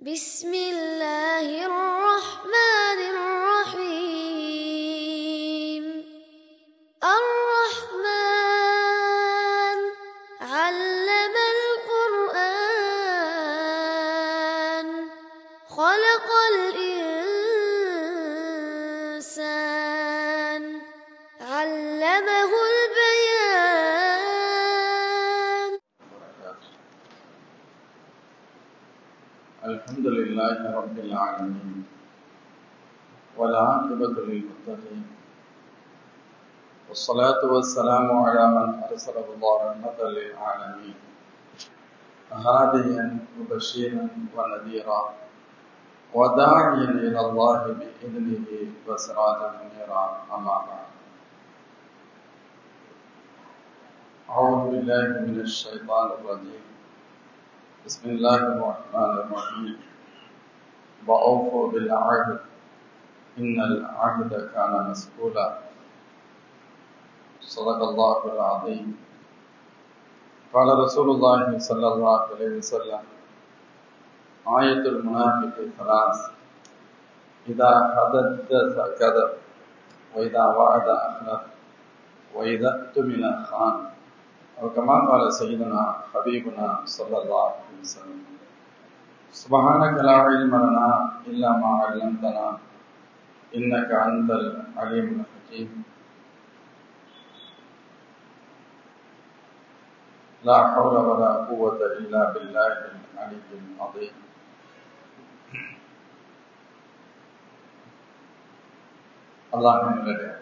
بسم الله الرحمن الرحيم الرحمن علم القرآن خلق الإنسان علمه البيان الحمد لله رب العالمين والعاقبة للمتقين والصلاة والسلام على من أرسله الله رحمة للعالمين هاديا مبشرا ونذيرا وداعيا إلى الله بإذنه وسراجا منيرا أما بعد أعوذ بالله من الشيطان الرجيم بسم الله الرحمن الرحيم وأوفوا بالعهد إن العهد كان مسؤولا صدق الله العظيم قال رسول الله صلى الله عليه وسلم آية المنافق ثلاث إذا حدث كذب وإذا وعد أخلف وإذا اؤتمن خان أو كما قال سيدنا حبيبنا صلى الله عليه وسلم سبحانك لا علم لنا إلا ما علمتنا إنك أنت العليم الحكيم لا حول ولا قوة إلا بالله العلي العظيم அல்லாஹ் நல்லடியார்களே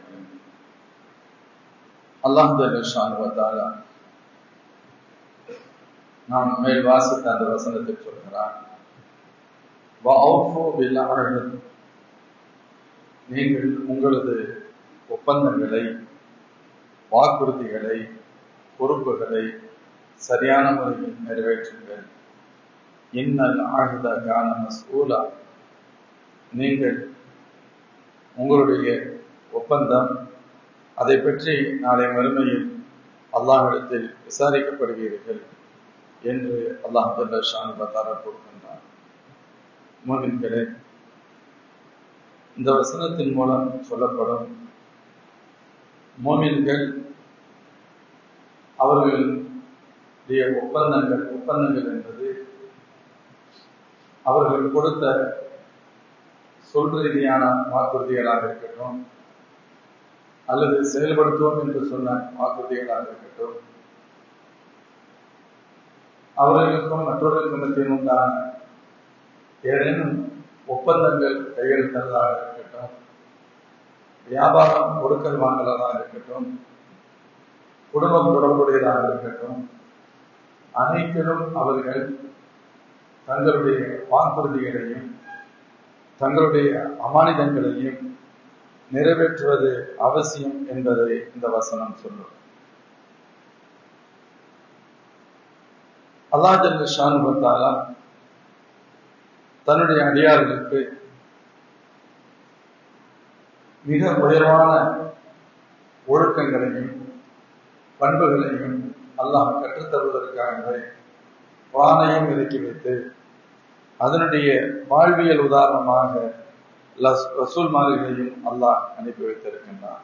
அல்லாஹ் ஜல்லுஷானுவத்தாலா நாம் மேல் வாசித்த அந்த வசனத்தை சொல்கிறான் வஅஃபு பில் அஹ்த். நீங்கள் உங்களது ஒப்பந்தங்களை வாக்குறுதிகளை பொறுப்புகளை சரியான முறையில் நிறைவேற்றுங்கள் இன்னல் ஆழ்ந்த கான மஸ்ஊலா நீங்கள் உங்களுடைய ஒப்பந்தம் அதை பற்றி நாளை மறுமையில் அல்லாஹிடத்தில் விசாரிக்கப்படுவீர்கள் என்று அல்லாஹ் ஷான் பத்தாரா கொடுக்கின்றார் மோமின்களே இந்த வசனத்தின் மூலம் சொல்லப்படும் மோமின்கள் அவர்களுடைய ஒப்பந்தங்கள் ஒப்பந்தங்கள் என்பது அவர்கள் கொடுத்த சொல் ரீதியான வாக்குறுதிகளாக இருக்கட்டும் அல்லது செயல்படுத்துவோம் என்று சொன்ன வாக்குறுதிகளாக இருக்கட்டும் அவர்களுக்கும் மற்றவர்களுக்கும் மத்தியில் உண்டான ஏதேனும் ஒப்பந்தங்கள் கையெழுத்ததாக இருக்கட்டும் வியாபாரம் கொடுக்கல் வாங்கலதாக இருக்கட்டும் குடும்பம் தொடர்புடையதாக இருக்கட்டும் அனைத்திலும் அவர்கள் தங்களுடைய வாக்குறுதிகளையும் தங்களுடைய அமானிதங்களையும் நிறைவேற்றுவது அவசியம் என்பதை இந்த வசனம் சொல்லும் அல்லாஹ் ஷானுபத்தாலா தன்னுடைய அடியார்களுக்கு மிக உயர்வான ஒழுக்கங்களையும் பண்புகளையும் அல்லாஹ் கற்றுத்தருவதற்காகவே வானையும் இறக்கி வைத்து அதனுடைய வாழ்வியல் உதாரணமாக ரசூல் மாளிகையும் அல்லாஹ் அனுப்பி வைத்திருக்கின்றார்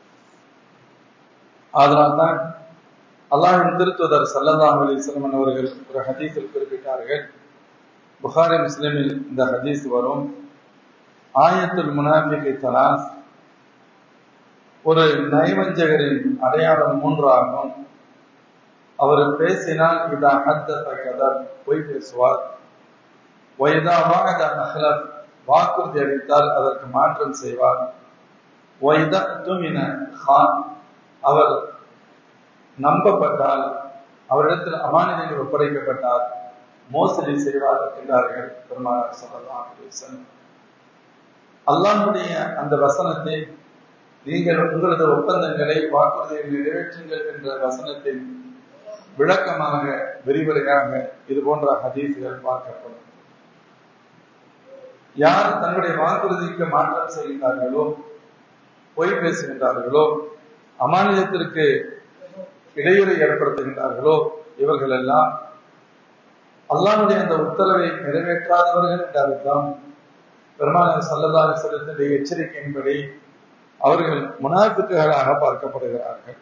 அதனால்தான் அல்லாஹின் திருத்துவதர் சல்லல்லாஹ் அலிஸ்லமன் அவர்கள் ஒரு ஹதீஸில் குறிப்பிட்டார்கள் புகாரி முஸ்லிமில் இந்த ஹதீஸ் வரும் ஆயத்துல் முனாபிகை தலாஸ் ஒரு நயவஞ்சகரின் அடையாளம் மூன்றாகும் அவர் பேசினால் இதா ஹத்த கதர் பொய் பேசுவார் ஒய்தா வாகத அஹ்லப் வாக்குறுதி அளித்தால் அதற்கு மாற்றம் செய்வார் ஒய்தா துமின ஹான் அவர் நம்பப்பட்டால் அவரிடத்தில் அமானிதங்கள் ஒப்படைக்கப்பட்டால் மோசடி செய்வார் என்றார்கள் பெருமாள் சொல்லலாம் அல்லாஹுடைய அந்த வசனத்தை நீங்கள் உங்களது ஒப்பந்தங்களை வாக்குறுதியை நிறைவேற்றுங்கள் என்ற வசனத்தின் விளக்கமாக விரிவுரையாக இது போன்ற ஹதீசுகள் பார்க்கப்படும் யார் தங்களுடைய வாக்குறுதிக்கு மாற்றம் செய்கின்றார்களோ பொய் பேசுகின்றார்களோ அமானியத்திற்கு இடையூறை ஏற்படுத்துகின்றார்களோ இவர்கள் எல்லாம் அல்லாஹ்வுடைய அந்த உத்தரவை நிறைவேற்றாதவர்கள் என்ற அர்த்தம் பெருமானார் சல்லல்லாஹு அலைஹி வஸல்லத்துடைய எச்சரிக்கையின்படி அவர்கள் முனாஃபிக்குகளாக பார்க்கப்படுகிறார்கள்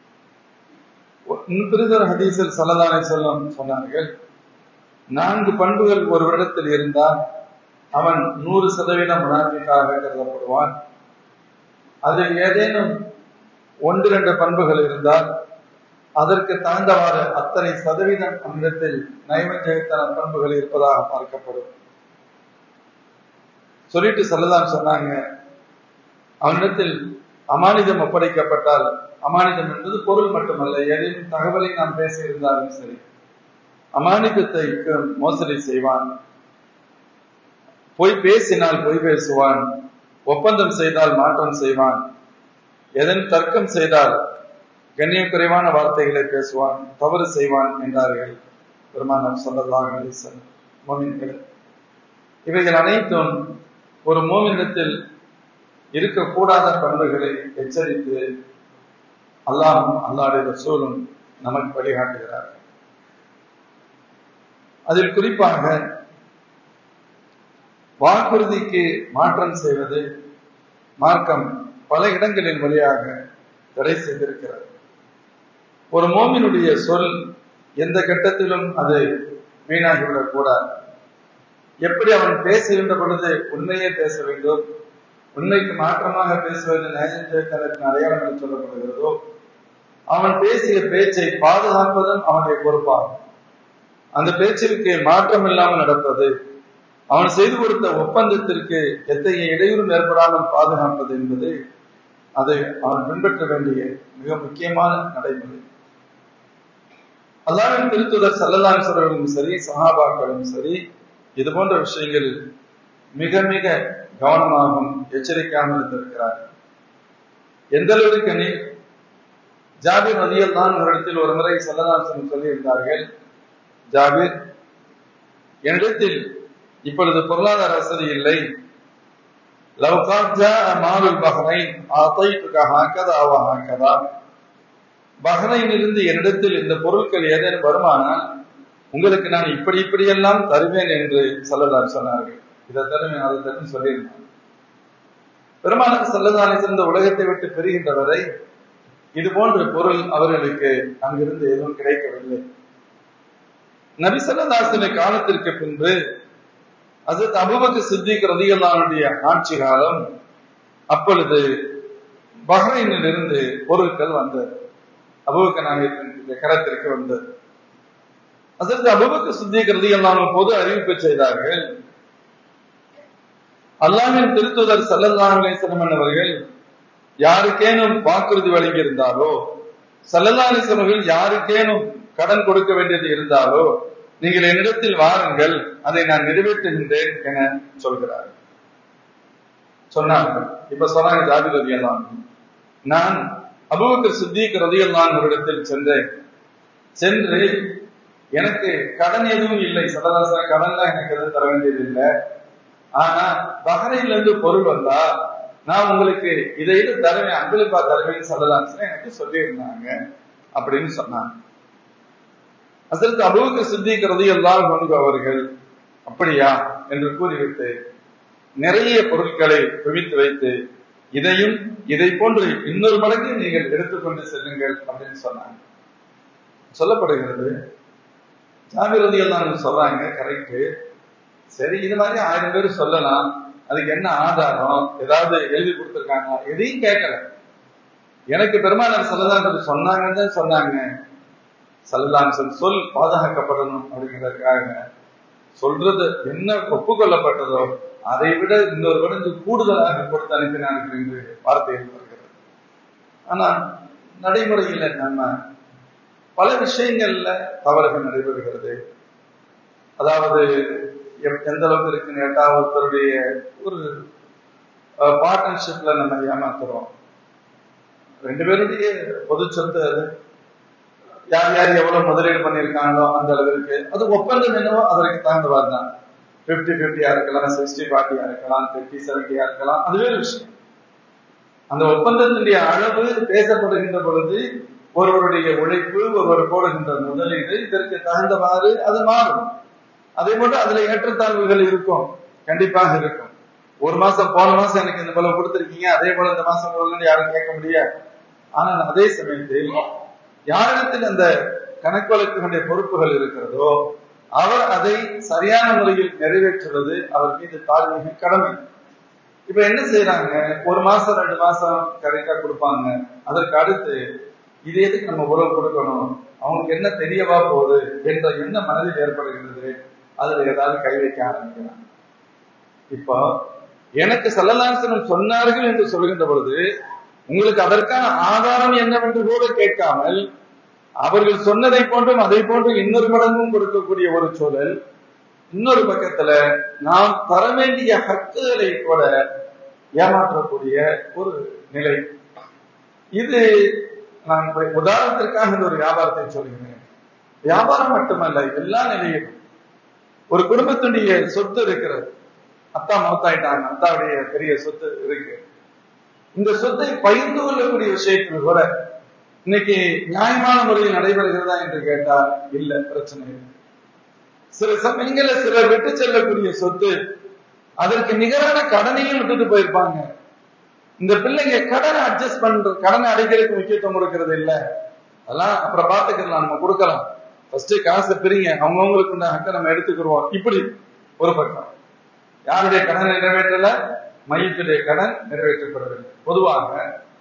பிரிதர் ஹதீஸில் சல்லல்லாஹு அலைஹி வஸல்லம் சொன்னார்கள் நான்கு பண்புகள் ஒருவரிடத்தில் இருந்தால் அவன் நூறு சதவீதம் முனாஃபிக்காக கருதப்படுவான் அதில் ஏதேனும் ஒன்று ரெண்டு பண்புகள் இருந்தால் அதற்கு தகுந்தவாறு அத்தனை சதவீதம் அவனிடத்தில் நைவஞ்சகத்தன பண்புகள் இருப்பதாக பார்க்கப்படும் சொல்லிட்டு சொல்லலாம் சொன்னாங்க அவனிடத்தில் அமானிதம் ஒப்படைக்கப்பட்டால் அமானிதம் என்பது பொருள் மட்டுமல்ல ஏதேனும் தகவலை நாம் பேச இருந்தாலும் சரி அமானிதத்தை மோசடி செய்வான் பொய் பேசினால் பொய் பேசுவான் ஒப்பந்தம் செய்தால் மாற்றம் செய்வான் எதன் தர்க்கம் செய்தால் கண்ணியம் குறைவான வார்த்தைகளை பேசுவான் தவறு செய்வான் என்றார்கள் பெருமானம் சொல்லதாக மோமின்கள் இவைகள் அனைத்தும் ஒரு மோமினத்தில் இருக்கக்கூடாத பண்புகளை எச்சரித்து அல்லாஹும் அல்லாடைய ரசூலும் நமக்கு வழிகாட்டுகிறார்கள் அதில் குறிப்பாக வாக்குறுதிக்கு மாற்றம் செய்வது மார்க்கம் பல இடங்களின் வழியாக தடை செய்திருக்கிறது ஒரு மோமினுடைய சொல் எந்த கட்டத்திலும் அது வீணாகிவிடக் கூடாது எப்படி அவன் பேசுகின்ற பொழுது உண்மையே பேச வேண்டும் உண்மைக்கு மாற்றமாக பேசுவது நயஞ்சத்தின் அடையாளம் என்று சொல்லப்படுகிறதோ அவன் பேசிய பேச்சை பாதுகாப்பதும் அவனுடைய பொறுப்பாகும் அந்த பேச்சிற்கு மாற்றம் இல்லாமல் நடப்பது அவன் செய்து கொடுத்த ஒப்பந்தத்திற்கு எத்தகைய இடையூறும் ஏற்படாமல் பாதுகாப்பது என்பது அது அவன் பின்பற்ற வேண்டிய மிக முக்கியமான நடைமுறை அல்லாவின் திருத்துதர் சல்லல்லான் சொல்றவர்களும் சரி சஹாபாக்களும் சரி இது போன்ற விஷயங்கள் மிக மிக கவனமாகவும் எச்சரிக்கையாகவும் இருந்திருக்கிறார் எந்த அளவுக்கு நீ ஜாபிர் நதியில் தான் ஒரு இடத்தில் ஒரு முறை சல்லதாசன் சொல்லியிருந்தார்கள் ஜாபிர் என்னிடத்தில் இப்பொழுது பொருளாதார வசதி இல்லை மாலுல் பஹ்ரைன் ஆத்தைத்துக்கா ஆவாக்கதா பஹ்ரைனிலிருந்து என்னிடத்தில் இந்த பொருட்கள் ஏதேனும் வருமானால் உங்களுக்கு நான் இப்படி இப்படியெல்லாம் தருவேன் என்று சொல்லலார் சொன்னார்கள் இதை தருவேன் அதை தருவேன் சொல்லியிருந்தாங்க பெருமானார் செல்லதானே இந்த உலகத்தை விட்டு பெறுகின்ற வரை இது போன்ற பொருள் அவர்களுக்கு அங்கிருந்து எதுவும் கிடைக்கவில்லை நபி சொல்லதாசன காலத்திற்கு பின்பு அது அபுபக்கு சித்திக் ரதிகல்லானுடைய ஆட்சி காலம் அப்பொழுது பஹ்ரைனில் இருந்து பொருட்கள் வந்தது அபுபக்க நாயகத்தின் கரத்திற்கு வந்தது அதற்கு அபுபக்கு சித்திக் ரதிகல்லானும் பொது அறிவிப்பு செய்தார்கள் அல்லாவின் திருத்துதர் சல்லல்லாஹுலேசனம் அவர்கள் யாருக்கேனும் வாக்குறுதி வழங்கியிருந்தாலோ சல்லல்லாஹிஸ்லம் அவர்கள் யாருக்கேனும் கடன் கொடுக்க வேண்டியது இருந்தாலோ நீங்கள் என்னிடத்தில் வாருங்கள் அதை நான் நிறைவேற்றுகின்றேன் என சொல்கிறார் சொன்னார்கள் இப்ப சொன்னாங்க ஜாபி ரதியெல்லாம் நான் அபுபக்கர் சித்திக் ரதியெல்லாம் ஒரு இடத்தில் சென்றேன் சென்று எனக்கு கடன் எதுவும் இல்லை சல்லதாசன கடன்லாம் எனக்கு எதுவும் தர வேண்டியது இல்லை ஆனா பஹ்ரைன்ல இருந்து பொருள் வந்தா நான் உங்களுக்கு இதை இது தருவேன் அன்பளிப்பா தருவேன்னு சொல்லலாம் எனக்கு சொல்லியிருந்தாங்க அப்படின்னு சொன்னாங்க அதற்கு அபுவுக்கு சித்திக்கிறது எல்லாம் கொண்டு அவர்கள் அப்படியா என்று கூறிவிட்டு நிறைய பொருட்களை குவித்து வைத்து இதையும் இதை போன்று இன்னொரு மடங்கு நீங்கள் எடுத்துக்கொண்டு செல்லுங்கள் அப்படின்னு சொன்னாங்க சொல்லப்படுகிறது ஜாமிரதிகள் தான் சொல்றாங்க கரெக்டு சரி இது மாதிரி ஆயிரம் பேர் சொல்லலாம் அதுக்கு என்ன ஆதாரம் ஏதாவது எழுதி கொடுத்துருக்காங்க எதையும் கேட்கல எனக்கு பெருமானார் சொல்லதான் சொன்னாங்கன்னு தான் சொன்னாங்க சொல்லலாம் சொல் சொல் பாதுகாக்கப்படணும் அப்படிங்கிறதுக்காக சொல்றது என்ன ஒப்புக்கொள்ளப்பட்டதோ அதை விட இன்னொரு மடங்கு கூடுதலாக கொடுத்து அனுப்பினார்கள் என்று வார்த்தைகள் வருகிறது ஆனா நடைமுறையில நம்ம பல விஷயங்கள்ல தவறுகள் நடைபெறுகிறது அதாவது எந்த அளவுக்கு இருக்குன்னு கேட்டா ஒருத்தருடைய ஒரு பார்ட்னர்ஷிப்ல நம்ம ஏமாத்துறோம் ரெண்டு பேருடைய பொது சொத்து அது யார் யார் எவ்வளவு முதலீடு பண்ணியிருக்காங்களோ அந்த அளவிற்கு அது ஒப்பந்தம் என்னவோ அதற்கு தகுந்தவாறு தான் பிப்டி பிப்டியா இருக்கலாம் சிக்ஸ்டி ஃபார்ட்டியா இருக்கலாம் பிப்டி செவன்டியா இருக்கலாம் அது வேறு விஷயம் அந்த ஒப்பந்தத்தினுடைய அளவு பேசப்படுகின்ற பொழுது ஒருவருடைய உழைப்பு ஒருவர் போடுகின்ற முதலீடு இதற்கு தகுந்தவாறு அது மாறும் அதே போன்று அதுல ஏற்றத்தாழ்வுகள் இருக்கும் கண்டிப்பாக இருக்கும் ஒரு மாசம் போன மாசம் எனக்கு இந்த போல கொடுத்திருக்கீங்க அதே போல இந்த மாசம் கொடுங்கன்னு யாரும் கேட்க முடியாது ஆனால் அதே சமயத்தில் யாரிடத்தில் அந்த கணக்கு வழக்குகளுடைய பொறுப்புகள் இருக்கிறதோ அவர் அதை சரியான முறையில் நிறைவேற்றுவது அவர் மீது தார்மீக கடமை இப்ப என்ன செய்யறாங்க ஒரு மாசம் ரெண்டு மாசம் கரெக்டா கொடுப்பாங்க அதற்கு அடுத்து இது எதுக்கு நம்ம உறவு கொடுக்கணும் அவங்களுக்கு என்ன தெரியவா போகுது என்ற என்ன மனதில் ஏற்படுகிறது அதுல ஏதாவது கை வைக்க ஆரம்பிக்கிறாங்க இப்போ எனக்கு சல்லலாசனம் சொன்னார்கள் என்று சொல்கின்ற பொழுது உங்களுக்கு அதற்கான ஆதாரம் என்னவென்று கூட கேட்காமல் அவர்கள் சொன்னதை போன்றும் அதை போன்று இன்னொரு மடங்கும் கொடுக்கக்கூடிய ஒரு சூழல் இன்னொரு பக்கத்துல நாம் தர வேண்டிய ஹக்குகளை கூட ஏமாற்றக்கூடிய ஒரு நிலை இது நான் இப்ப உதாரணத்திற்காக இந்த ஒரு வியாபாரத்தை சொல்கிறேன் வியாபாரம் மட்டுமல்ல எல்லா நிலையிலும் ஒரு குடும்பத்துடைய சொத்து இருக்கிறது அத்தா மௌத்தாயிட்டாங்க அத்தாவுடைய பெரிய சொத்து இருக்கு இந்த சொத்தை பகிர்ந்து கொள்ளக்கூடிய விஷயத்தில் கூட இன்னைக்கு நியாயமான முறையில் நடைபெறுகிறதா என்று கேட்டால் இல்ல பிரச்சனை இல்லை சில சமயங்கள்ல சிலர் விட்டு செல்லக்கூடிய சொத்து அதற்கு நிகரான கடனையும் விட்டுட்டு போயிருப்பாங்க இந்த பிள்ளைங்க கடனை அட்ஜஸ்ட் பண்ற கடனை அடைக்கிறதுக்கு முக்கியத்துவம் கொடுக்கறது இல்ல அதெல்லாம் அப்புறம் பாத்துக்கலாம் நம்ம கொடுக்கலாம் ஃபர்ஸ்ட் காசை பிரிங்க அவங்கவுங்களுக்கு உண்டான ஹக்கை நம்ம எடுத்துக்கிறோம் இப்படி ஒரு பக்கம் யாருடைய கடன் நிறைவேற்றல மையத்துடைய கடன் நிறைவேற்றப்படவில்லை பொதுவாக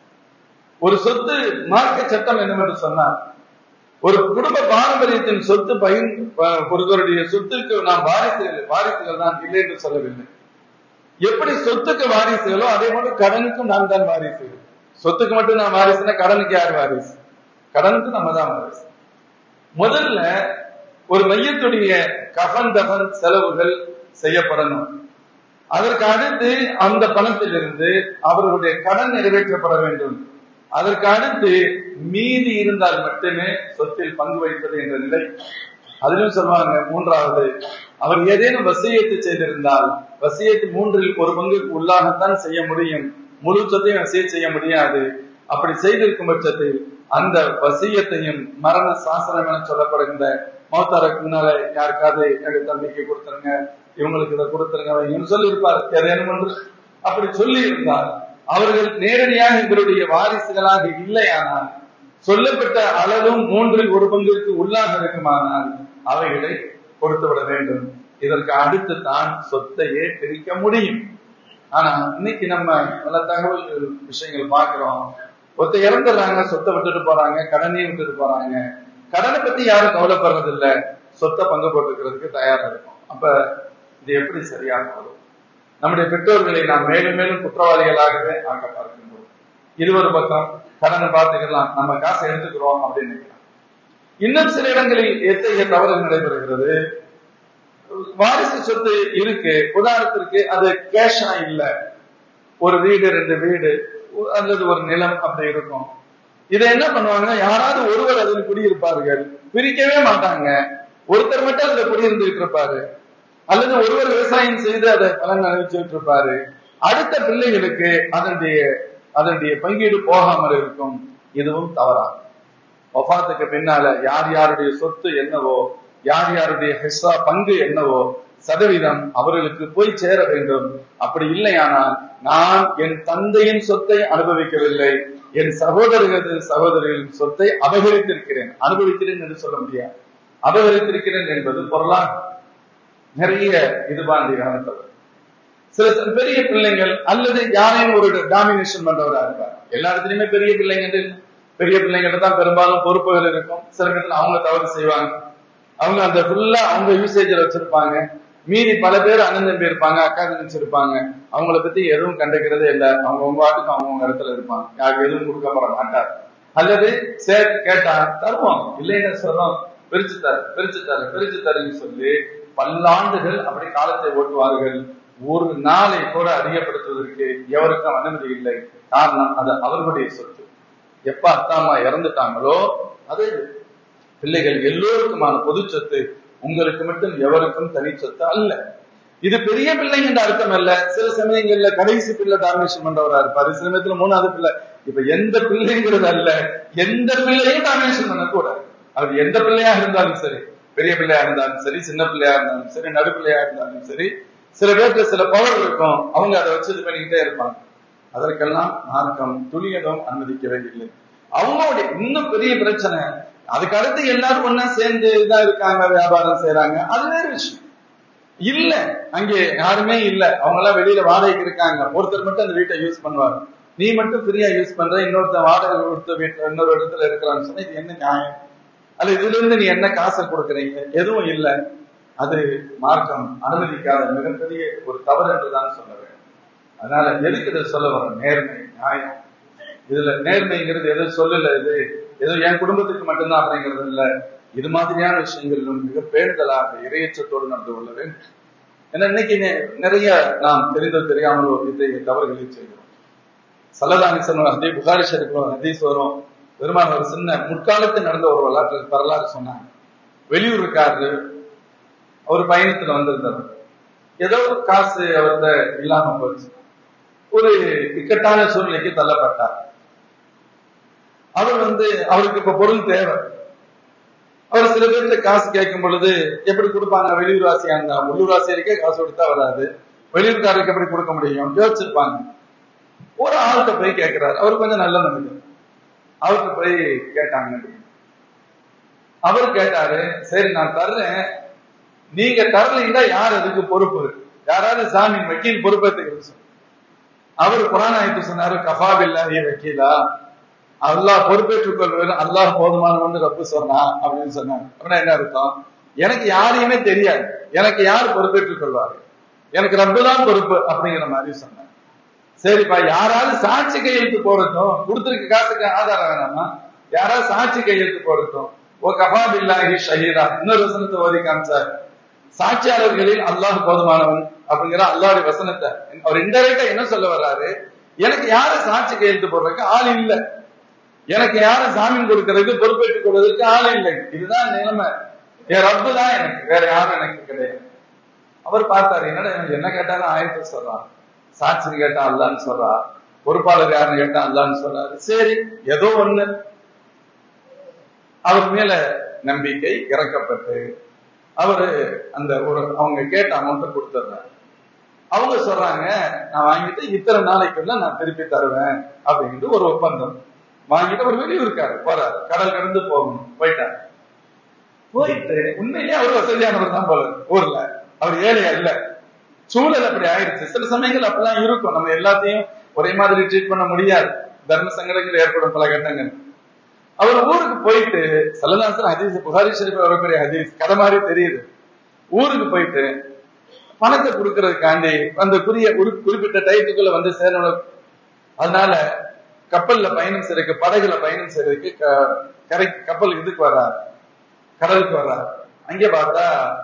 ஒரு சொத்து மார்க்க சட்டம் என்னவென்று சொன்னால் ஒரு குடும்ப பாரம்பரியத்தின் சொத்து பகிர் ஒருவருடைய சொத்துக்கு நாம் வாரிசுகள் வாரிசுகள் தான் இல்லை என்று சொல்லவில்லை எப்படி சொத்துக்கு வாரிசுகளோ அதே போல கடனுக்கும் நாம் தான் வாரிசுகள் சொத்துக்கு மட்டும் நான் வாரிசுனா கடனுக்கு யார் வாரிசு கடனுக்கு நம்ம தான் வாரிசு முதல்ல ஒரு மையத்துடைய கஃன் தஃன் செலவுகள் செய்யப்படணும் அதற்கு அடுத்து அந்த பணத்திலிருந்து அவர்களுடைய கடன் நிறைவேற்றப்பட வேண்டும் அதற்கு அடுத்து மீதி இருந்தால் மட்டுமே சொத்தில் பங்கு வைப்பது என்ற நிலை அதிலும் சொல்லுவாங்க மூன்றாவது அவர் ஏதேனும் வசியத்து செய்திருந்தால் வசியத்து மூன்றில் ஒரு பங்குக்கு உள்ளாகத்தான் செய்ய முடியும் முழு சொத்தையும் வசிய செய்ய முடியாது அப்படி செய்திருக்கும் பட்சத்தில் அந்த வசியத்தையும் மரண சாசனம் என சொல்லப்படுகின்ற மௌத்தாருக்கு முன்னால யாருக்காவது எங்க தம்பிக்கு கொடுத்துருங்க இவங்களுக்கு இதை கொடுத்துருங்க சொல்லி இருப்பார் ஏதேனும் ஒன்று அப்படி சொல்லி இருந்தால் அவர்கள் நேரடியாக இவருடைய வாரிசுகளாக இல்லையானால் சொல்லப்பட்ட அளவும் மூன்றில் ஒரு பங்கிற்கு உள்ளாக இருக்குமானால் அவைகளை கொடுத்து விட வேண்டும் இதற்கு அடுத்து தான் சொத்தையே பிரிக்க முடியும் ஆனா இன்னைக்கு நம்ம பல தகவல் விஷயங்கள் பார்க்கிறோம் ஒருத்த இறந்துடுறாங்க சொத்தை விட்டுட்டு போறாங்க கடனையும் விட்டுட்டு போறாங்க கடனை பத்தி யாரும் கவலைப்படுறது இல்ல சொத்தை பங்கு போட்டுக்கிறதுக்கு தயாரா இருக்கும் அப்ப இது எப்படி சரியாக வரும் நம்முடைய பெற்றோர்களை நாம் மேலும் மேலும் குற்றவாளிகளாகவே ஆக்க பார்க்கின்றோம் இது ஒரு பக்கம் கடனை பார்த்துக்கலாம் நம்ம காசை எடுத்துக்கிறோம் அப்படின்னு நினைக்கலாம் இன்னும் சில இடங்களில் எத்தகைய தவறு நடைபெறுகிறது வாரிசு சொத்து இருக்கு உதாரணத்திற்கு அது கேஷா இல்ல ஒரு வீடு ரெண்டு வீடு அல்லது ஒரு நிலம் அப்படி இருக்கும் இதை என்ன பண்ணுவாங்கன்னா யாராவது ஒருவர் அதில் குடியிருப்பார்கள் பிரிக்கவே மாட்டாங்க ஒருத்தர் மட்டும் அதுல குடியிருந்துட்டு இருப்பாரு அல்லது ஒருவர் விவசாயம் செய்து அதை பலன் அனுபவிச்சுட்டு இருப்பாரு அடுத்த பிள்ளைகளுக்கு அதனுடைய அதனுடைய பங்கீடு போகாமல் இருக்கும் இதுவும் தவறாகும் வஃபாத்துக்கு பின்னால யார் யாருடைய சொத்து என்னவோ யார் யாருடைய ஹெஸ்ஸா பங்கு என்னவோ சதவீதம் அவர்களுக்கு போய் சேர வேண்டும் அப்படி இல்லையானால் நான் என் தந்தையின் சொத்தை அனுபவிக்கவில்லை என் சகோதரர்கள் சகோதரிகளின் சொத்தை அபகரித்திருக்கிறேன் அனுபவிக்கிறேன் என்று சொல்ல முடியாது அபகரித்திருக்கிறேன் என்பது பொருளாக நிறைய இது பாண்டி காலத்தவர் சில பெரிய பிள்ளைங்கள் அல்லது யாரையும் ஒரு டாமினேஷன் பண்றவரா இருப்பார் எல்லா இடத்துலயுமே பெரிய பிள்ளைங்க பெரிய பிள்ளைங்கிட்ட தான் பெரும்பாலும் பொறுப்புகள் இருக்கும் சில இடத்துல அவங்க தவறு செய்வாங்க அவங்க அந்த ஃபுல்லா அவங்க யூசேஜ்ல வச்சிருப்பாங்க மீதி பல பேர் அண்ணன் தம்பி இருப்பாங்க அக்கா தங்கச்சி இருப்பாங்க அவங்கள பத்தி எதுவும் கண்டுக்கிறதே இல்லை அவங்க உங்க வாட்டுக்கு அவங்க இடத்துல இருப்பாங்க யாருக்கு எதுவும் கொடுக்கப்பட மாட்டார் அல்லது சேர் கேட்டா தருவோம் இல்லைன்னு சொல்றோம் பிரிச்சு தர பிரிச்சு தர பிரிச்சு தரேன்னு சொல்லி பல்லாண்டுகள் அப்படி காலத்தை ஓட்டுவார்கள் ஒரு நாளை கூட அதிகப்படுத்துவதற்கு எவருக்கும் அனுமதி இல்லை காரணம் அது அவர்களுடைய சொத்து எப்ப அத்தா அம்மா இறந்துட்டாங்களோ அது பிள்ளைகள் எல்லோருக்குமான பொது சொத்து உங்களுக்கு மட்டும் எவருக்கும் தனி சொத்து அல்ல இது பெரிய பிள்ளைங்க என்ற அர்த்தம் அல்ல சில சமயங்கள்ல கடைசி பிள்ளை டாமினேஷன் பண்றவரா இருப்பாரு சில சமயத்துல மூணாவது பிள்ளை இப்ப எந்த பிள்ளைங்கிறது அல்ல எந்த பிள்ளையும் டாமினேஷன் பண்ணக்கூடாது அது எந்த பிள்ளையாக இருந்தாலும் சரி பெரிய பிள்ளையா இருந்தாலும் சரி சின்ன பிள்ளையா இருந்தாலும் சரி நடு பிள்ளையா இருந்தாலும் சரி சில பேருக்கு சில பவர் இருக்கும் அவங்க அதை வச்சு இது பண்ணிக்கிட்டே இருப்பாங்க அதற்கெல்லாம் மார்க்கம் துளியதும் அனுமதிக்கவே இல்லை அவங்களுடைய இன்னும் பெரிய பிரச்சனை அதுக்கு அடுத்து எல்லாரும் ஒண்ணா சேர்ந்து இதா இருக்காங்க வியாபாரம் செய்யறாங்க அது வேற விஷயம் இல்ல அங்கே யாருமே இல்ல அவங்க எல்லாம் வெளியில வாடகைக்கு இருக்காங்க ஒருத்தர் மட்டும் அந்த வீட்டை யூஸ் பண்ணுவார் நீ மட்டும் ஃப்ரீயா யூஸ் பண்ற இன்னொருத்தன் வாடகை கொடுத்த வீட்டுல இன்னொரு இடத்துல இருக்கிறான்னு சொன்னா இது என்ன நியாயம் அல்ல இதுல இருந்து நீ என்ன காசை கொடுக்குறீங்க எதுவும் இல்ல அது மார்க்கம் அனுமதிக்காத மிகப்பெரிய ஒரு தவறு என்றுதான் சொல்ல வேண்டும் அதனால எதுக்கு இதை சொல்ல வர நேர்மை நியாயம் இதுல நேர்மைங்கிறது எதுவும் சொல்லல இது ஏதோ என் குடும்பத்துக்கு மட்டும்தான் அப்படிங்கிறது இல்ல இது மாதிரியான விஷயங்களிலும் மிக பேணுதலாக இரையச்சத்தோடு நடந்து கொள்ள வேண்டும் ஏன்னா இன்னைக்கு நெ- நிறைய நாம் தெரிந்தோ தெரியாமலோ இத்தகைய தவறுகளை செய்கிறோம் சல்லதானி சொன்ன அதே புகாரி ஷெரீஃப்ல ஒரு ஹதீஸ் வரும் பெருமான் ஒரு சின்ன முற்காலத்தில் நடந்த ஒரு வரலாற்று வரலாறு சொன்னாங்க வெளியூருக்காரரு அவர் பயணத்துல வந்திருந்தார் ஏதோ ஒரு காசு அவர்கிட்ட இல்லாம போச்சு ஒரு இக்கட்டான சூழ்நிலைக்கு தள்ளப்பட்டார் அவர் வந்து அவருக்கு இப்ப பொருள் தேவை அவர் சில பேர்கிட்ட காசு கேட்கும் பொழுது எப்படி கொடுப்பாங்க வெளியூர் வாசியா இருந்தா உள்ளூர் வாசியருக்கே காசு கொடுத்தா வராது வெளியூர்காரருக்கு எப்படி கொடுக்க முடியும் யோசிச்சிருப்பாங்க ஒரு ஆள்கிட்ட போய் கேட்கிறாரு அவர் கொஞ்சம் நல்ல மனிதர் அவர்கிட்ட போய் கேட்டாங்க அவர் கேட்டாரு சரி நான் தர்றேன் நீங்க தரலைன்னா யார் அதுக்கு பொறுப்பு யாராவது சாமியின் வக்கீல் பொறுப்பேற்றுக்கிறது சொல்லு. அவர் குரான் ஆயத்து சொன்னாரு கஃபாபில்லாஹி வக்கீலா அல்லாஹ் பொறுப்பேற்றுக் கொள்வது அல்லாஹ் போதுமானவன்னு ரப்பு சொன்னா அப்படின்னு சொன்னாங்க அப்படின்னா என்ன அர்த்தம் எனக்கு யாரையுமே தெரியாது எனக்கு யார் பொறுப்பேற்றுக் கொள்வாரு எனக்கு ரப்பு தான் பொறுப்பு அப்படிங்கிற மாதிரி சொன்னாங்க சரிப்பா யாராவது சாட்சி கையெழுத்து போடட்டும் கொடுத்திருக்க காசுக்கு ஆதாரம் வேணாமா யாராவது சாட்சி கையெழுத்து போடட்டும் ஓ கஃபாபில்லாஹி ஷஹீதா இன்னொரு வசனத்தை ஓதி காமிச்சார் சாட்சியாளர்களில் அல்லாஹ் போதுமானவன் அப்படிங்கிற அல்லாஹ்வுடைய வசனத்தை அவர் இன்டெரக்டா என்ன சொல்ல வர்றாரு எனக்கு யாரு சாட்சி கையெழுத்து போடுறதுக்கு ஆள் இல்ல எனக்கு யாரு ஜாமீன் கொடுக்கறதுக்கு பொறுப்பேற்றுக் கொள்வதற்கு ஆள் இல்லை இதுதான் நிலைமை என் ரப்பு தான் எனக்கு வேற யாரும் எனக்கு கிடையாது அவர் பார்த்தாரு என்னடா இவன் என்ன கேட்டாலும் ஆயத்தை சொல்றான் சாட்சி கேட்டா அல்லான்னு சொல்றா பொறுப்பாளர் யாருன்னு கேட்டா அல்லான்னு சொல்றாரு சரி ஏதோ ஒண்ணு அவர் மேல நம்பிக்கை இறக்கப்பட்டு அவரு அந்த ஒரு அவங்க கேட்ட அமௌண்ட்டை கொடுத்துட்றாரு அவங்க சொல்றாங்க நான் வாங்கிட்டு இத்தனை நாளைக்குள்ள நான் திருப்பி தருவேன் அப்படின்ட்டு ஒரு ஒப்பந்தம் வாங்கிட்டு அவர் வெளியூருக்காரு போறாரு கடல் கடந்து போகணும் போயிட்டாரு போயிட்டு உண்மையிலேயே அவர் வசதியானவர் தான் போல ஊர்ல அவர் ஏழை அல்ல சூழல் அப்படி ஆயிடுச்சு சில சமயங்கள் அப்படிலாம் இருக்கும் நம்ம எல்லாத்தையும் ஒரே மாதிரி ட்ரீட் பண்ண முடியாது தர்ம சங்கடங்கள் ஏற்படும் பல கட்டங்கள் அவர் ஊருக்கு போயிட்டு சல்லதாசன் ஹதீஸ் புகாரி ஷெரீஃப் வரக்கூடிய ஹதீஸ் கதை மாதிரி தெரியுது ஊருக்கு போயிட்டு பணத்தை கொடுக்கறதுக்காண்டி அந்த குறிய ஒரு குறிப்பிட்ட டயத்துக்குள்ள வந்து சேரணும் அதனால கப்பல்ல பயணம் செய்யறதுக்கு படகுல பயணம் செய்யறதுக்கு க- கரை கப்பல் இதுக்கு வர்றார் கடலுக்கு வர்றார் அங்கே பார்த்தா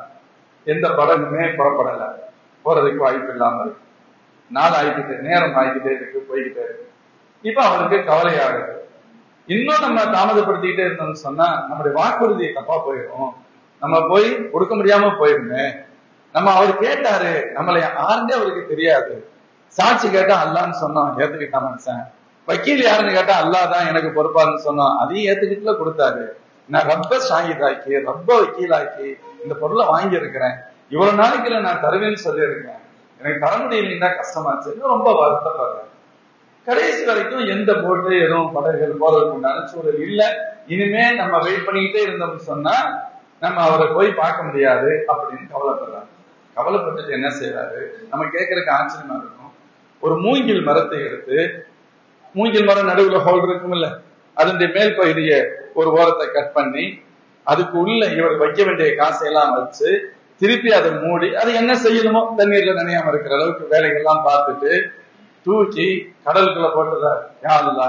எந்த படகுமே புறப்படல போறதுக்கு வாய்ப்பு இல்லாம இருக்கு நாள் ஆயிக்கிட்டே நேரம் ஆகிக்கிட்டே இருக்கு போய்கிட்டே இருக்கு இப்ப அவருக்கு கவலையாகுது இன்னும் நம்ம தாமதப்படுத்திக்கிட்டே இருந்தோம்னு சொன்னா நம்முடைய வாக்குறுதி தப்பா போயிடும் நம்ம போய் கொடுக்க முடியாம போயிருமே நம்ம அவர் கேட்டாரு நம்மளை யாருன்னே அவருக்கு தெரியாது சாட்சி கேட்டா அல்லான்னு சொன்னோம் ஏத்துக்கிட்டான் மனுஷன் வக்கீல் யாருன்னு கேட்டா அல்லாஹ் தான் எனக்கு பொறுப்பாருன்னு சொன்னோம் அதையும் ஏத்துக்கிட்டுல கொடுத்தாரு நான் ரொம்ப ஷாஹிதாக்கி ரொம்ப வக்கீலாக்கி இந்த பொருளை வாங்கி இருக்கிறேன் இவ்வளவு நாளைக்குள்ள நான் தருவேன்னு சொல்லியிருக்கேன் எனக்கு தர முடியலைன்னா கஷ்டமாச்சு இன்னும் ரொம்ப வருத்தப்படுறேன் கடைசி வரைக்கும் எந்த போட்டு எதுவும் படகுகள் போறதுக்கு உண்டான சூழல் இல்ல இனிமே நம்ம வெயிட் பண்ணிக்கிட்டே இருந்தோம்னு சொன்னா நம்ம அவரை போய் பார்க்க முடியாது அப்படின்னு கவலைப்படுறாரு கவலைப்பட்டுட்டு என்ன செய்யறாரு நம்ம கேட்கறதுக்கு ஆச்சரியமா இருக்கும் ஒரு மூங்கில் மரத்தை எடுத்து மூங்கில் மரம் நடுவுல ஹோல் இருக்கும் இல்ல அதனுடைய மேல் பகுதியை ஒரு ஓரத்தை கட் பண்ணி அதுக்கு உள்ள இவர் வைக்க வேண்டிய காசையெல்லாம் வச்சு திருப்பி அதை மூடி அது என்ன செய்யணுமோ தண்ணீர்ல நனையாம இருக்கிற அளவுக்கு வேலைகள்லாம் பார்த்துட்டு தூக்கி கடலுக்குள்ள போட்டுறாரு யாருலா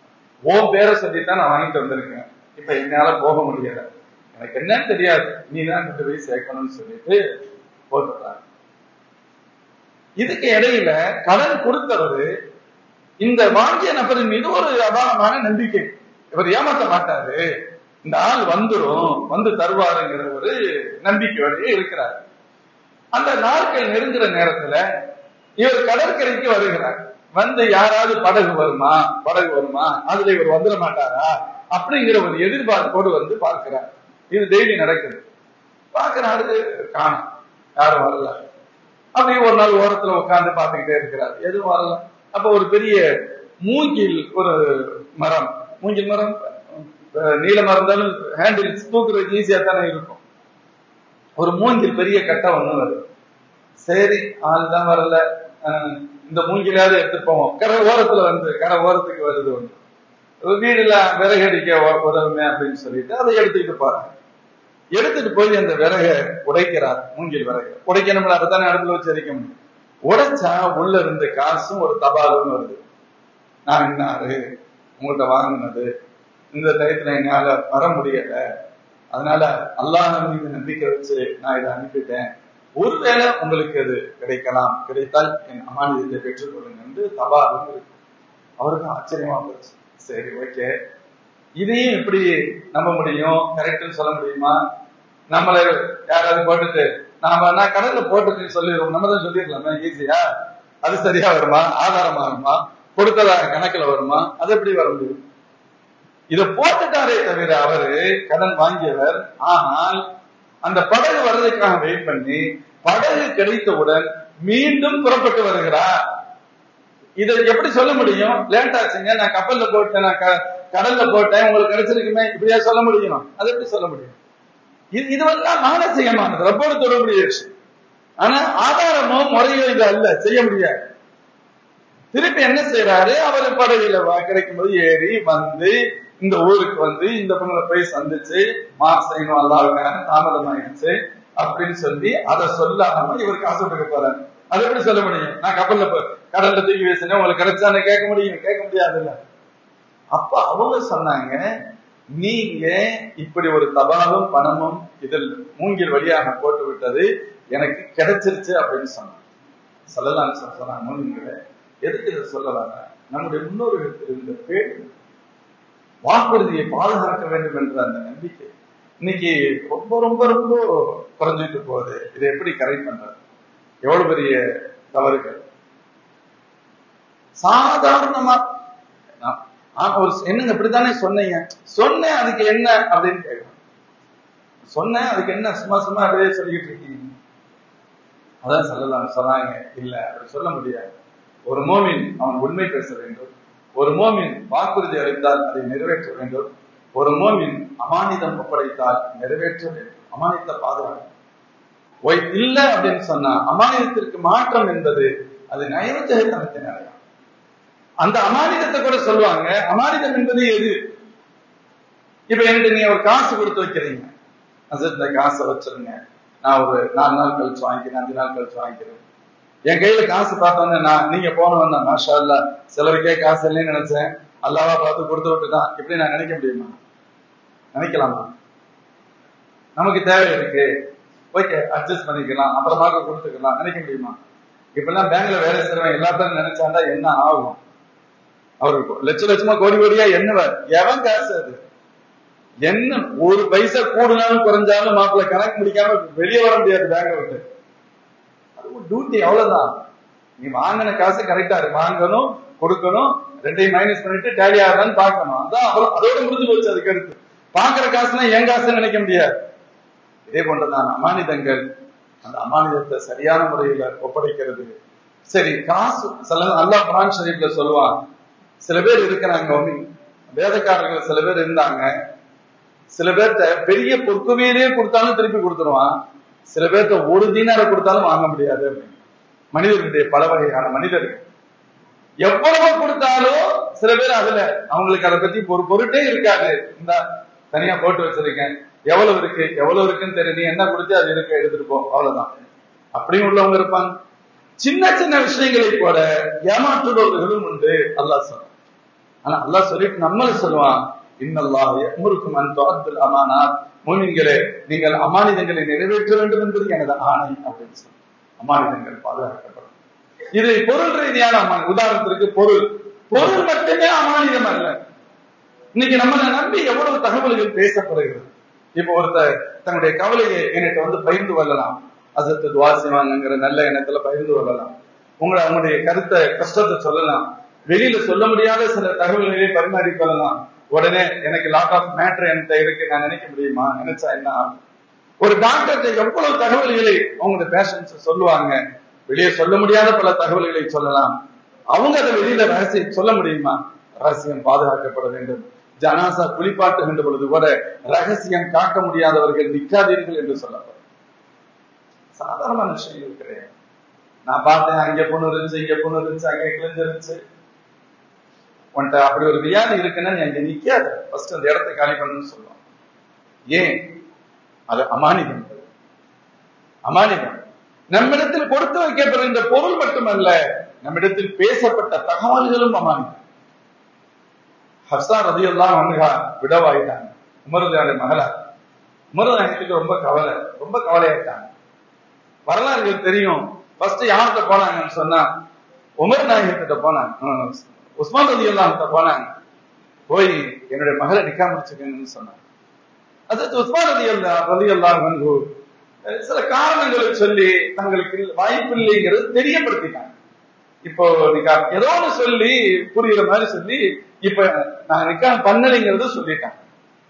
உன் பேரை சொல்லித்தான் நான் வாங்கிட்டு வந்திருக்கேன் இப்ப என்னால போக முடியல எனக்கு என்னன்னு தெரியாது நீ தான் கொண்டு போய் சேர்க்கணும்னு சொல்லிட்டு போட்டுறாரு இதுக்கு இடையில கடன் கொடுத்தவரு இந்த வாங்கிய நபரின் மீது ஒரு அபாரமான நம்பிக்கை இவர் ஏமாத்த மாட்டாரு இந்த ஆள் வந்துரும் வந்து தருவாருங்கிற ஒரு நம்பிக்கையோடய இருக்கிறார் அந்த நாட்கள் நெருங்குற நேரத்துல இவர் கடற்கரைக்கு வருகிறார் வந்து யாராவது படகு வருமா படகு வருமா அதுல இவர் வந்துட மாட்டாரா அப்படிங்கிற ஒரு எதிர்பார்ப்போடு வந்து பார்க்கிறார் இது டெய்லி நடக்குது பாக்குறாரு காணும் யாரும் வரல அப்படியே ஒரு நாள் ஓரத்துல உட்கார்ந்து பார்த்துக்கிட்டே இருக்கிறார் எதுவும் வரல அப்ப ஒரு பெரிய மூங்கில் ஒரு மரம் மூங்கில் மரம் அஹ், நீளமா இருந்தாலும் ஹேண்டில் தூக்குறதுக்கு ஈஸியா தானே இருக்கும் ஒரு மூங்கில் பெரிய கட்டை ஒண்ணு வருது சரி ஆள் தான் வரல அஹ், இந்த மூங்கிலாவது எடுத்துட்டு போவோம் கரை ஓரத்துல வந்து கரை ஓரத்துக்கு வருது ஒண்ணு ஒரு வீடுல விறகடிக்க உ- உதவுமே அப்படின்னு சொல்லிட்டு அதை எடுத்துக்கிட்டு போறாங்க எடுத்துட்டு போய் அந்த விறகை உடைக்கிறார் மூங்கில் விறகு உடைக்கணும்ல அப்பதானே அடுப்புல வச்சு எரிக்க முடியும் உடைச்சா உள்ள இருந்த காசும் ஒரு தபாலும் வருது நான் இன்னாரு உங்கள்கிட்ட வாங்கினது இந்த டயத்துல என்னால வர முடியல அதனால அல்லாஹ் மீது நம்பிக்கை வச்சு நான் இதை அனுப்பிட்டேன் ஒருவேளை உங்களுக்கு அது கிடைக்கலாம் கிடைத்தால் என் அமானியத்தை பெற்றுக்கொள்ளுங்க என்று தபாலும் இருக்கு அவருக்கு ஆச்சரியமா போச்சு சரி ஓகே இதையும் எப்படி நம்ப முடியும் கரெக்ட்னு சொல்ல முடியுமா நம்மள யாராவது போட்டுட்டு நாம நான் கடல்ல போட்டுட்டுன்னு சொல்லிடுவோம் நம்ம தான் சொல்லிடலாமே ஈஸியா அது சரியா வருமா ஆதாரமா வருமா கொடுத்ததா கணக்குல வருமா அது எப்படி வர முடியும் இத போட்டுட்டாரே தவிர அவரு கடன் வாங்கியவர் ஆனால் அந்த படகு வர்றதுக்காக வெயிட் பண்ணி படகு கிடைத்தவுடன் மீண்டும் புறப்பட்டு வருகிறார் இதை எப்படி சொல்ல முடியும் லேட் ஆச்சுங்க நான் கப்பல்ல போட்டேன் நான் க- கடல்ல போட்டேன் உங்களுக்கு கிடைச்சிருக்குமே இப்படியா சொல்ல முடியும் அது எப்படி சொல்ல முடியும் இது இதுவெல்லாம் மானசீகமானது ரப்போடு தொடர்புடைய விஷயம் ஆனா ஆதாரமோ முறையோ இது அல்ல செய்ய முடியாது திருப்பி என்ன செய்யறாரு அவர் படகுல வா- கிடைக்கும் போது ஏறி வந்து இந்த ஊருக்கு வந்து இந்த பொண்ணை போய் சந்திச்சு மார்க் செய்யணும் அல்லாவுக்காக தாமதம் ஆயிடுச்சு அப்படின்னு சொல்லி அதை சொல்லாம இவர் காசு கொடுக்க போறாரு அது எப்படி சொல்ல முடியும் நான் கப்பல்ல போ- கடல்ல தூக்கி வீசினேன் உங்களுக்கு கிடைச்சானே கேட்க முடியும் கேட்க முடியாதுல்ல அப்ப அவங்க சொன்னாங்க நீங்க இப்படி ஒரு தபாலும் பணமும் இதில் மூங்கில் வழியாக போட்டு விட்டது எனக்கு கிடைச்சிருச்சு அப்படின்னு சொன்னாங்க சொல்லலாம்னு சொல்ல சொன்னாங்க மூங்கில எதுக்கு இதை சொல்லலாங்க நம்முடைய முன்னோர்களுக்கு இருந்த பேர் வாக்குறுதியை பாதுகாக்க வேண்டும் என்ற அந்த நம்பிக்கை இன்னைக்கு ரொம்ப ரொம்ப ரொம்ப குறைஞ்சிட்டு போகுது இதை எப்படி கரெக்ட் பண்றது எவ்வளவு பெரிய தவறுகள் சாதாரணமா நான் ஆமா, ஒரு என்னங்க இப்படித்தானே சொன்னீங்க சொன்னேன் அதுக்கு என்ன அப்படின்னு கேட்கணும் சொன்னேன் அதுக்கு என்ன சும்மா சும்மா அப்படியே சொல்லிக்கிட்டு இருக்கீங்க அதான் சொல்லலாம் சொன்னாங்க இல்ல அப்படி சொல்ல முடியாது ஒரு மோமின் அவன் உண்மை பேச வேண்டும் ஒரு மோமின் வாக்குறுதி அளித்தால் அதை நிறைவேற்ற வேண்டும் ஒரு மோமின் அமானிதம் ஒப்படைத்தால் நிறைவேற்ற வேண்டும் அமானித்த பாதுகாப்பு ஒய் இல்ல அப்படின்னு சொன்னா அமானிதத்திற்கு மாற்றம் என்பது அது நயவஞ்சகத்தனத்தின் அடையாளம் அந்த அமானிதத்தை கூட சொல்லுவாங்க அமானிதம் என்பது எது இப்ப என்கிட்ட நீங்க ஒரு காசு கொடுத்து வைக்கிறீங்க அது இந்த காசை வச்சிருங்க நான் ஒரு நாலு நாள் கழிச்சு வாங்கிக்கிறேன் அஞ்சு நாள் கழிச்சு வாங்கிக்கிறேன் என் கையில காசு பார்த்தோன்னே நான் நீங்க போனவன் தான் மாஷா அல்லா சிலருக்கே காசு இல்லைன்னு நினைச்சேன் அல்லாவா பார்த்து கொடுத்து விட்டுதான் இப்படி நான் நினைக்க முடியுமா நினைக்கலாமா நமக்கு தேவை இருக்கு ஓகே அட்ஜஸ்ட் பண்ணிக்கலாம் அப்புறமா கொடுத்துக்கலாம் நினைக்க முடியுமா இப்பெல்லாம் பேங்க்ல வேலை செய்றவன் எல்லாத்தையும் நினைச்சாண்டா என்ன ஆகும் அவருக்கு லட்ச லட்சமா கோடி கோடியா என்ன எவன் காசு அது என்ன ஒரு பைசா கூடுனாலும் குறைஞ்சாலும் மாப்பிள்ள கணக்கு முடிக்காம வெளியே வர முடியாது பேங்க விட்டு அது டியூட்டி அவ்வளவுதான் நீ வாங்கின காசு கரெக்டா இருக்கு வாங்கணும் கொடுக்கணும் ரெண்டையும் மைனஸ் பண்ணிட்டு டேலி ஆகுதான்னு பார்க்கணும் அதான் அவ்வளவு அதோட முடிஞ்சு போச்சு அதுக்கு அடுத்து பாக்குற காசுனா என் காசுன்னு நினைக்க முடியாது இதே போன்றதான் அமானிதங்கள் அந்த அமானிதத்தை சரியான முறையில ஒப்படைக்கிறது சரி காசு சில அல்லாஹ் குரான் ஷரீஃப்ல சொல்லுவான் சில பேர் இருக்கிறாங்க ஒண்ணு வேதக்காரர்கள் சில பேர் இருந்தாங்க சில பேர்த்த பெரிய பொற்குவியலே கொடுத்தாலும் திருப்பி கொடுத்துருவான் சில பேர்த்த ஒரு தீனார கொடுத்தாலும் வாங்க முடியாது அப்படின்னு மனிதர்களுடைய பல வகையான மனிதர்கள் எவ்வளவு கொடுத்தாலும் சில பேர் அதுல அவங்களுக்கு அதை பத்தி ஒரு பொருட்டே இருக்காது இந்த தனியா போட்டு வச்சிருக்கேன் எவ்வளவு இருக்கு எவ்வளவு இருக்குன்னு தெரியும் நீ என்ன கொடுத்து அது இருக்கு எடுத்துட்டு போ அவ்வளவுதான் அப்படியும் உள்ளவங்க இருப்பாங்க சின்ன சின்ன விஷயங்களை கூட ஏமாற்றுபவர்களும் உண்டு அல்லாஹ் சொல்றான் ஆனா அல்லாஹ் சொல்லிட்டு நம்மள சொல்லுவான் இன்னல்லாஹ் யஅமுருக்கும் அன் துஅத்துல் அமானாத் மூமின்களே நீங்கள் அமானிதங்களை நிறைவேற்ற வேண்டும் என்பது எனது ஆணை அப்படின்னு சொல்லி அமானிதங்கள் பாதுகாக்கப்படும் இது பொருள் ரீதியான அமானி உதாரணத்திற்கு பொருள் பொருள் மட்டுமே அமானிதம் அல்ல இன்னைக்கு நம்மளை நம்பி எவ்வளவு தகவல்கள் பேசப்படுகிறது இப்போ ஒருத்தர் தன்னுடைய கவலையை என்கிட்ட வந்து பகிர்ந்து கொள்ளலாம் அசத்து துவாசிவாங்கிற நல்ல எண்ணத்துல பகிர்ந்து கொள்ளலாம் உங்களை அவங்களுடைய கருத்தை கஷ்டத்தை சொல்லலாம் வெளியில சொல்ல முடியாத சில தகவல்களை பரிமாறி கொள்ளலாம் உடனே எனக்கு லாட் ஆஃப் மேட்ரு என்கிட்ட இருக்கு நான் நினைக்க முடியுமா நினைச்சா என்ன ஆகும் ஒரு டாக்டர்கிட்ட எவ்வளவு தகவல்களை அவங்களோட பேஷன்ஸ் சொல்லுவாங்க வெளியே சொல்ல முடியாத பல தகவல்களை சொல்லலாம் அவங்க அதை வெளியில ரகசியம் சொல்ல முடியுமா ரகசியம் பாதுகாக்கப்பட வேண்டும் ஜனாசா குளிப்பாட்டுகின்ற பொழுது கூட ரகசியம் காக்க முடியாதவர்கள் நிற்காதீர்கள் என்று சொல்லப்படும் சாதாரணமான விஷயங்கள் கிடையாது நான் பார்த்தேன் அங்க பொண்ணு இருந்துச்சு இங்க பொண்ணு இருந்துச்சு அங்க கிழிஞ்சு இருந்துச்சு உன்கிட்ட அப்படி ஒரு வியாதி இருக்குன்னா நீ அங்க நிக்காத ஃபர்ஸ்ட் அந்த இடத்தை காலி பண்ணுன்னு சொல்லுவான் ஏன் அது அமானிதம் அமானிதம் நம்மிடத்தில் கொடுத்து வைக்கப்படுகின்ற பொருள் மட்டுமல்ல நம்மிடத்தில் பேசப்பட்ட தகவல்களும் அமானிதம் ஹப்சா ரதியெல்லாம் அணுகா விடவாயிட்டாங்க உமரதாடைய மகளா உமரதாயத்துக்கு ரொம்ப கவலை ரொம்ப கவலையாயிட்டாங்க வரலாறுகள் தெரியும் ஃபர்ஸ்ட் யார்கிட்ட போனாங்கன்னு சொன்னா உமர் நாயகத்திட்ட போனாங்க உஸ்மான் ரதி கிட்ட போனாங்க போய் என்னுடைய மகளை நிக்கா முடிச்சுக்கணும்னு சொன்னாங்க அது உஸ்மான் ரதி அல்லா ரதி அல்லாஹு சில காரணங்களை சொல்லி தங்களுக்கு வாய்ப்பில்லைங்கிறது தெரியப்படுத்திட்டாங்க இப்போ நிக்கா ஏதோ ஒன்று சொல்லி புரியுற மாதிரி சொல்லி இப்ப நான் நிக்கா பண்ணலைங்கிறத சொல்லிட்டாங்க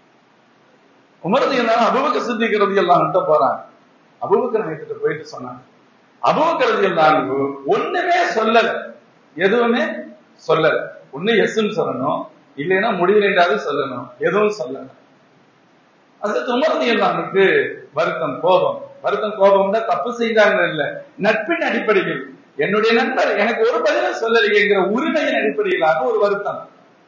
உமரது என்ன அபுபக்க சித்திக்கிறது எல்லாம் கிட்ட போறாங்க அபுபக்க நாயக்கிட்ட போயிட்டு சொன்னாங்க அபுபக்கரது எல்லாம் ஒண்ணுமே சொல்லல எதுவுமே சொல்லல ஒண்ணு எஸ்ன்னு சொல்லணும் இல்லைன்னா முடியலைன்றாவது சொல்லணும் எதுவும் சொல்லல அது உமர்ந்து எல்லாருக்கு வருத்தம் கோபம் வருத்தம் கோபம்னா தப்பு செய்தாங்க இல்ல நட்பின் அடிப்படையில் என்னுடைய நண்பர் எனக்கு ஒரு பதிலும் சொல்லலைங்கிற உரிமையின் அடிப்படையிலான ஒரு வருத்தம்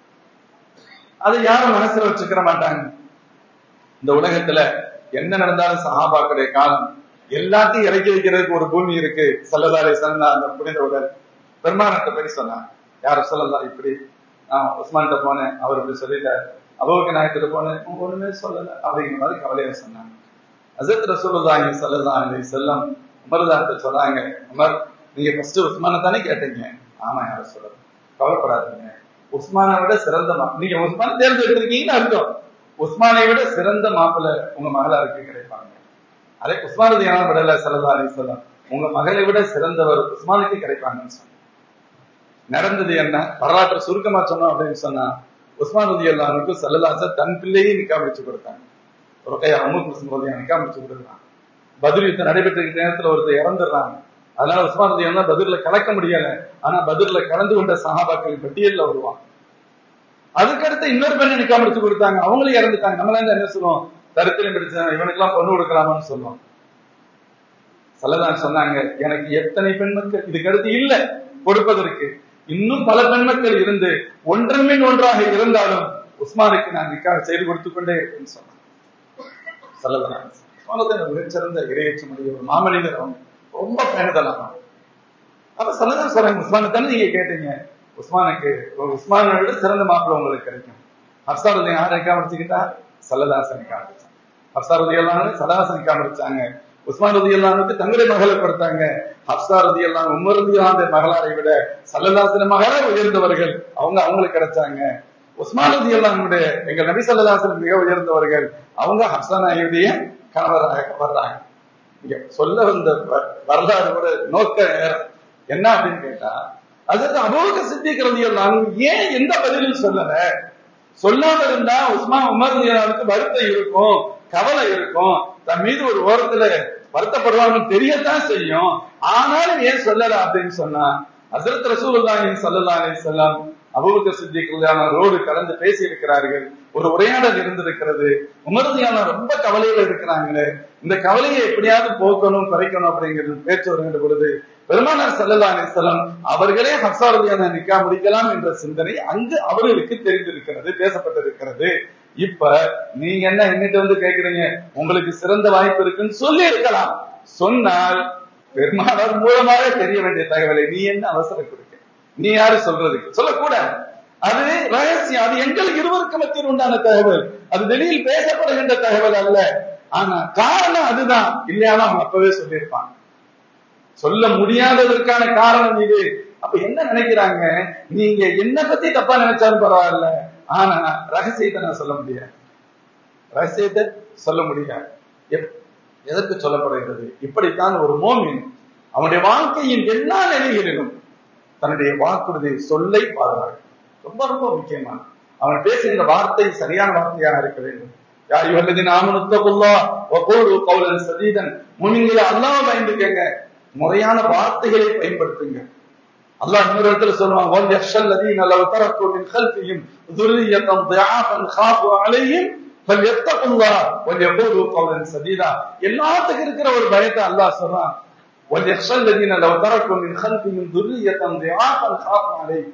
அதை யாரும் மனசுல வச்சுக்கிற மாட்டாங்க இந்த உலகத்துல என்ன நடந்தாலும் சஹாபாக்களுடைய காலம் எல்லாத்தையும் இறக்கி வைக்கிறதுக்கு ஒரு பூமி இருக்கு சல்லதாரை சொன்னா அந்த புனித உடல் பெருமானத்தை பற்றி சொன்னான் யாரும் சொல்லலாம் இப்படி நான் உஸ்மான்கிட்ட போனேன் அவர் இப்படி சொல்லிட்டார் அபுபக்க நாயக்கிட்ட போனேன் ஒண்ணுமே சொல்லல அப்படிங்கிற மாதிரி கவலையா சொன்னாங்க அசத் ரசூலுல்லாஹி ஸல்லல்லாஹு அலைஹி வஸல்லம் உமர்தான்ட்ட சொன்னாங்க உமர் நீங்க ஃபர்ஸ்ட் உஸ்மானை தானே கேட்டீங்க ஆமா யார சொல்லுங்க கவலைப்படாதீங்க உஸ்மானை விட சிறந்த மா நீங்க உஸ்மான் தேர்ந்தெடுத்திருக்கீங்கன்னு அர்த்தம் உஸ்மானை விட சிறந்த மாப்பிள்ள உங்க மகளாருக்கு கிடைப்பாங்க அதே உஸ்மான் ரதியான விடல சல்லா அலி சொல்லம் உங்க மகளை விட சிறந்தவர் உஸ்மானுக்கு கிடைப்பாங்கன்னு சொன்னாங்க நடந்தது என்ன வரலாற்றை சுருக்கமா சொன்னோம் அப்படின்னு சொன்னா உஸ்மான் ரதி அல்லானுக்கு சல்லல்லாச தன் பிள்ளையே நிக்கா முடிச்சு கொடுத்தாங்க ரொக்கையா அமுக் முஸ்லிம் ரதியா நிக்கா முடிச்சு கொடுக்குறாங்க பதில் யுத்தம் நடைபெற்ற நேரத்துல ஒருத்தர் இறந்துடுறாங்க அதனால உஸ்மான் ரதி தான் பதிர்ல கலக்க முடியல ஆனா பதிர்ல கலந்து கொண்ட சஹாபாக்கள் பட்டியல்ல வருவாங்க அதுக்கடுத்து இன்னொரு பெண்ணை நிக்கா முடிச்சு கொடுத்தாங்க அவங்களும் இறந்துட்டாங்க நம்மளாம் என்ன சொல்லுவோம் தருத்திரம் பிடிச்ச இவனுக்கெல்லாம் பொண்ணு கொடுக்கலாமான்னு சொல்லுவோம் சல்லதான் சொன்னாங்க எனக்கு எத்தனை பெண் மக்கள் இதுக்கடுத்து இல்ல கொடுப்பதற்கு இன்னும் பல பெண்மக்கள் இருந்து ஒன்றன் பின் ஒன்றாக இருந்தாலும் உஸ்மானுக்கு நான் நிக்காக செய்து கொடுத்து கொண்டே இருக்கேன்னு சொன்னான் சல்லதான் உஸ்மானத்தை மிகச்சிறந்த இரையேற்ற முடிய ஒரு மாமனிதர் அவங்க ரொம்ப பேணுதலாம் அப்ப சல்லதான் சொல்றாங்க உஸ்மானை தானே நீங்க கேட்டீங்க உஸ்மானுக்கு உஸ்மானை விட சிறந்த மாப்பிள்ளை உங்களுக்கு கிடைக்கும் ஹப்சாரதி யாரை காமிச்சுக்கிட்டா சல்லதாசனை காமிச்சாங்க ஹப்சாரதி எல்லாம் சல்லாசனை காமிச்சாங்க உஸ்மான் ரதி அல்லானுக்கு தங்களுடைய மகளை கொடுத்தாங்க ஹப்சா ரதி எல்லாம் உமர் ரதி அல்லாந்த மகளாரை விட சல்லதாசன மகளா உயர்ந்தவர்கள் அவங்க அவங்களுக்கு கிடைச்சாங்க உஸ்மான் ரதி அல்லானுடைய எங்க நபி சல்லதாசன் மிக உயர்ந்தவர்கள் அவங்க ஹப்சா நாயுடைய கணவராக வர்றாங்க இங்க சொல்ல வந்த வரலாறு கூட நோக்க நேரம் என்ன அப்படின்னு கேட்டா அதுக்கு அபோக சித்திக்கிறது எல்லாம் ஏன் எந்த பதிலும் சொல்லல சொல்லாம இருந்தா உஸ்மா உமர் ரதியானுக்கு வருத்தம் இருக்கும் கவலை இருக்கும் தன் மீது ஒரு ஓரத்துல வருத்தப்படுவாங்கன்னு தெரியத்தான் செய்யும் ஆனாலும் ஏன் சொல்லல அப்படின்னு சொன்னா அசரத் ரசூலுல்லாஹி ஸல்லல்லாஹு அலைஹி வஸல்லம் அபூபக்கர் சித்திக் ரோடு கலந்து பேசி இருக்கிறார்கள் ஒரு உரையாடல் இருந்திருக்கிறது உமரதியான ரொம்ப கவலையில இருக்கிறாங்களே இந்த கவலையை எப்படியாவது போக்கணும் குறைக்கணும் அப்படிங்கிறது பேச்சு வருகின்ற பொழுது பெருமானார் சல்லல்லா அலிசல்லாம் அவர்களே ஹசாரதியான நிக்கா முடிக்கலாம் என்ற சிந்தனை அங்கு அவர்களுக்கு தெரிந்திருக்கிறது பேசப்பட்டிருக்கிறது இப்ப நீங்க என்ன என்கிட்ட வந்து கேக்குறீங்க உங்களுக்கு சிறந்த வாய்ப்பு இருக்குன்னு சொல்லி இருக்கலாம் சொன்னால் பெருமானார் மூலமாக தெரிய வேண்டிய தகவலை நீ என்ன அவசரம் கொடுக்க நீ யாரு சொல்றதுக்கு சொல்லக்கூடாது அது ரகசியம் அது எங்களுக்கு இருவருக்கு மத்தியில் உண்டான தகவல் அது வெளியில் பேசப்படுகின்ற தகவல் அல்ல ஆனா காரணம் அதுதான் இல்லையானா அவங்க அப்பவே சொல்லியிருப்பாங்க சொல்ல முடியாததற்கான காரணம் இது அப்ப என்ன நினைக்கிறாங்க நீங்க என்ன பத்தி தப்பா நினைச்சாலும் பரவாயில்ல ஆனா ரகசியத்தை நான் சொல்ல முடியாது ரகசியத்தை சொல்ல முடியாது எதற்கு சொல்லப்படுகிறது இப்படித்தான் ஒரு மோமின் அவனுடைய வாழ்க்கையின் எல்லா நிலைகளிலும் தன்னுடைய வாக்குறுதி சொல்லை பாதுகாக்கும் ரொம்ப ரொம்ப முக்கியமான அவன் பேசுகின்ற வார்த்தை சரியான வார்த்தையாக இருக்க வேண்டும் யா அய்யுஹல்லதீன ஆமனு தகுல்லாஹ் வகூலு கௌலன் சதீதன் முமின்களை அல்லாஹ் பயந்துக்கங்க முறையான வார்த்தைகளை பயன்படுத்துங்க அல்லாஹ் இன்னொரு இடத்துல சொல்லுவாங்க வல் யக்ஷல் லதீன லவ் தரக்கு மின் خلفهم ذرية ضعافا خافوا عليهم فليتقوا الله وليقولوا قولا سديدا எல்லாத்துக்கும் இருக்கிற ஒரு பயத்தை அல்லாஹ் சொல்றான் وَلْيَخْشَى الَّذِينَ لَوْ تَرَكُوا مِنْ خَلْفِهِمْ ذُرِّيَّةً ضِعَافًا خَافُوا عَلَيْهِمْ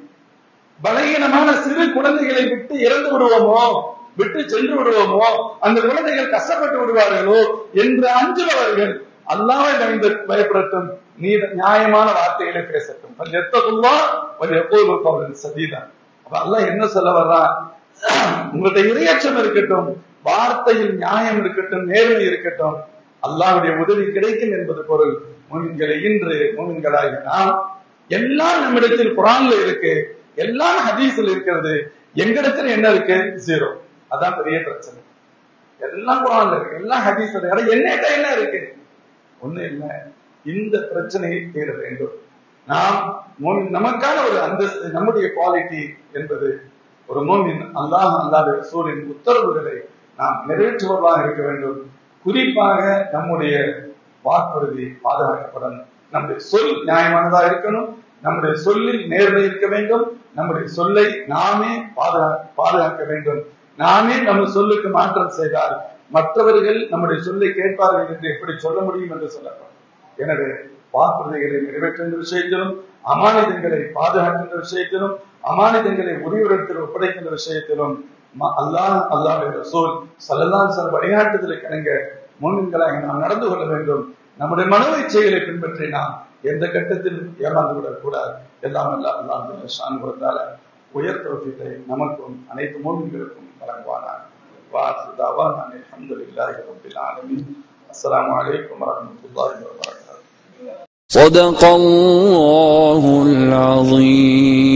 பலகீனமான சிறு குழந்தைகளை விட்டு இறந்து விடுவோமோ விட்டு சென்று விடுவோமோ அந்த குழந்தைகள் கஷ்டப்பட்டு விடுவார்களோ என்று அஞ்சுபவர்கள் அல்லாவை பயந்து பயப்படட்டும் நீ நியாயமான வார்த்தைகளை பேசட்டும் எத்தகுல்லா எப்போது கவலன் சதீதான் அப்ப அல்லாஹ் என்ன சொல்ல வர்றான் உங்கள்ட்ட இரையச்சம் இருக்கட்டும் வார்த்தையில் நியாயம் இருக்கட்டும் நேர்மை இருக்கட்டும் அல்லாஹ்வுடைய உதவி கிடைக்கும் என்பது பொருள் மூமின்களை இன்று மூமின்களாகி நாம் எல்லாம் நம்மிடத்தில் குரான்ல இருக்கு எல்லாம் ஹதீஸ்ல இருக்கிறது எங்கிடத்துல என்ன இருக்கு ஜீரோ அதான் பெரிய பிரச்சனை எல்லாம் குரான்ல இருக்கு எல்லாம் ஹதீஸ்ல இருக்கு ஆனா என்னட்ட என்ன இருக்கு ஒண்ணு இல்ல இந்த பிரச்சனையை தீர வேண்டும் நாம் மூமின் நமக்கான ஒரு அந்தஸ்து நம்முடைய குவாலிட்டி என்பது ஒரு மூமின் அல்லாஹ் அல்லாத சூரின் உத்தரவுகளை நாம் நிறைவேற்றுவதாக இருக்க வேண்டும் குறிப்பாக நம்முடைய வாக்குறுதி பாதுகாக்கப்படணும் நம்முடைய சொல் நியாயமானதா இருக்கணும் நம்முடைய சொல்லில் நேர்மை இருக்க வேண்டும் நம்முடைய சொல்லை நாமே பாதுகா பாதுகாக்க வேண்டும் நாமே நம்ம சொல்லுக்கு மாற்றம் செய்தால் மற்றவர்கள் நம்முடைய சொல்லை கேட்பார்கள் என்று எப்படி சொல்ல முடியும் என்று சொல்லப்படும் எனவே வாக்குறுதிகளை நிறைவேற்றுகின்ற விஷயத்திலும் அமானிதங்களை பாதுகாக்கின்ற விஷயத்திலும் அமானிதங்களை உரியவரிடத்தில் ஒப்படைக்கின்ற விஷயத்திலும் ம- அல்லாஹ் அல்லாஹ் ரசூல் சல்லல்லாஹு அலைஹி வஸல்லம் வழிகாட்டுதலை கிணங்க முன்னின்களாக நாம் நடந்து கொள்ள வேண்டும் நம்முடைய மனோ இச்சைகளை பின்பற்றி நாம் எந்த கட்டத்திலும் ஏமாந்து விடக்கூடாது எல்லாம் எல்லாம் அல்லாஹ் ஷான் கொடுத்தால உயர் தோற்றத்தை நமக்கும் அனைத்து மூமின்களுக்கும் வழங்குவானார் வாசு தாவான் அல்ஹம்துலில்லாஹி ரப்பில் ஆலமீன் அஸ்ஸலாமு அலைக்கும் வரஹ்மத்துல்லாஹி வபரகாத்துஹு صدق الله العظيم